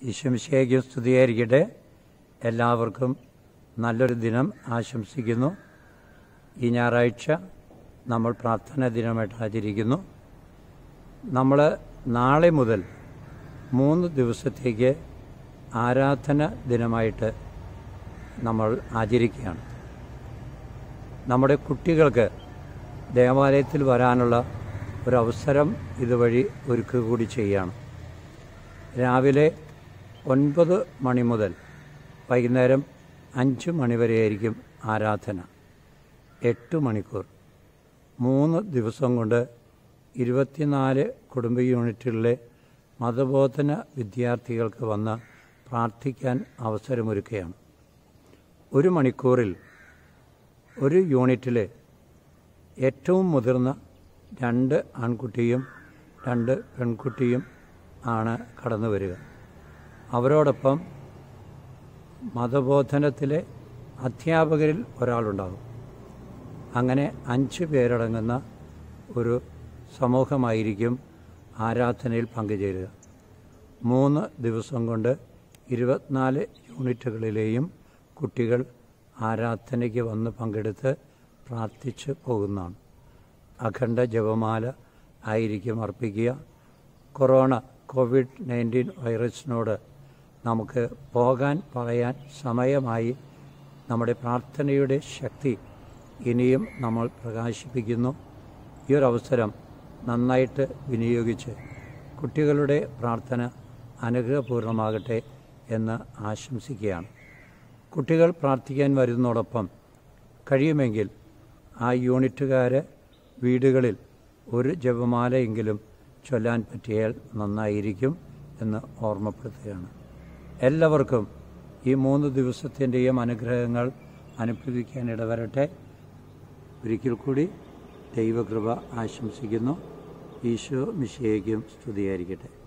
ഈശ്വമിശേക്ക് സ്തുതിയായിരിക്കട്ടെ എല്ലാവർക്കും നല്ലൊരു ദിനം ആശംസിക്കുന്നു ഈ ഞായറാഴ്ച നമ്മൾ പ്രാർത്ഥനാ ദിനമായിട്ട് ആചരിക്കുന്നു നമ്മൾ നാളെ മുതൽ മൂന്ന് ദിവസത്തേക്ക് ആരാധന ദിനമായിട്ട് നമ്മൾ ആചരിക്കുകയാണ് നമ്മുടെ കുട്ടികൾക്ക് ദേവാലയത്തിൽ വരാനുള്ള ഒരവസരം ഇതുവഴി ഒരുക്കുക കൂടി ചെയ്യുകയാണ് രാവിലെ ഒൻപത് മണി മുതൽ വൈകുന്നേരം അഞ്ച് മണി വരെയായിരിക്കും ആരാധന എട്ട് മണിക്കൂർ മൂന്ന് ദിവസം കൊണ്ട് ഇരുപത്തിനാല് കുടുംബ യൂണിറ്റുകളിലെ മതബോധന വിദ്യാർത്ഥികൾക്ക് വന്ന് പ്രാർത്ഥിക്കാൻ അവസരമൊരുക്കുകയാണ് ഒരു മണിക്കൂറിൽ ഒരു യൂണിറ്റിലെ ഏറ്റവും മുതിർന്ന രണ്ട് ആൺകുട്ടിയും രണ്ട് പെൺകുട്ടിയും ആണ് കടന്നു വരിക അവരോടൊപ്പം മതബോധനത്തിലെ അധ്യാപകരിൽ ഒരാളുണ്ടാകും അങ്ങനെ അഞ്ച് പേരടങ്ങുന്ന ഒരു സമൂഹമായിരിക്കും ആരാധനയിൽ പങ്കുചേരുക മൂന്ന് ദിവസം കൊണ്ട് ഇരുപത്തിനാല് യൂണിറ്റുകളിലെയും കുട്ടികൾ ആരാധനയ്ക്ക് വന്ന് പങ്കെടുത്ത് പ്രാർത്ഥിച്ച് പോകുന്നതാണ് അഖണ്ഡ ജപമാല ആയിരിക്കും അർപ്പിക്കുക കൊറോണ കോവിഡ് നയൻറ്റീൻ വൈറസിനോട് നമുക്ക് പോകാൻ പറയാൻ സമയമായി നമ്മുടെ പ്രാർത്ഥനയുടെ ശക്തി ഇനിയും നമ്മൾ പ്രകാശിപ്പിക്കുന്നു ഈ ഒരു അവസരം നന്നായിട്ട് വിനിയോഗിച്ച് കുട്ടികളുടെ പ്രാർത്ഥന അനുഗ്രഹപൂർണ്ണമാകട്ടെ എന്ന് ആശംസിക്കുകയാണ് കുട്ടികൾ പ്രാർത്ഥിക്കാൻ വരുന്നതോടൊപ്പം കഴിയുമെങ്കിൽ ആ യൂണിറ്റുകാർ വീടുകളിൽ ഒരു ജപമാലയെങ്കിലും ചൊല്ലാൻ പറ്റിയാൽ നന്നായിരിക്കും എന്ന് ഓർമ്മപ്പെടുത്തുകയാണ് എല്ലാവർക്കും ഈ മൂന്ന് ദിവസത്തിൻ്റെയും അനുഗ്രഹങ്ങൾ അനുഭവിക്കാൻ ഇടവരട്ടെ ഒരിക്കൽ കൂടി ദൈവകൃപ ആശംസിക്കുന്നു ഈശോ മിശിയേക്കും സ്തുതിയായിരിക്കട്ടെ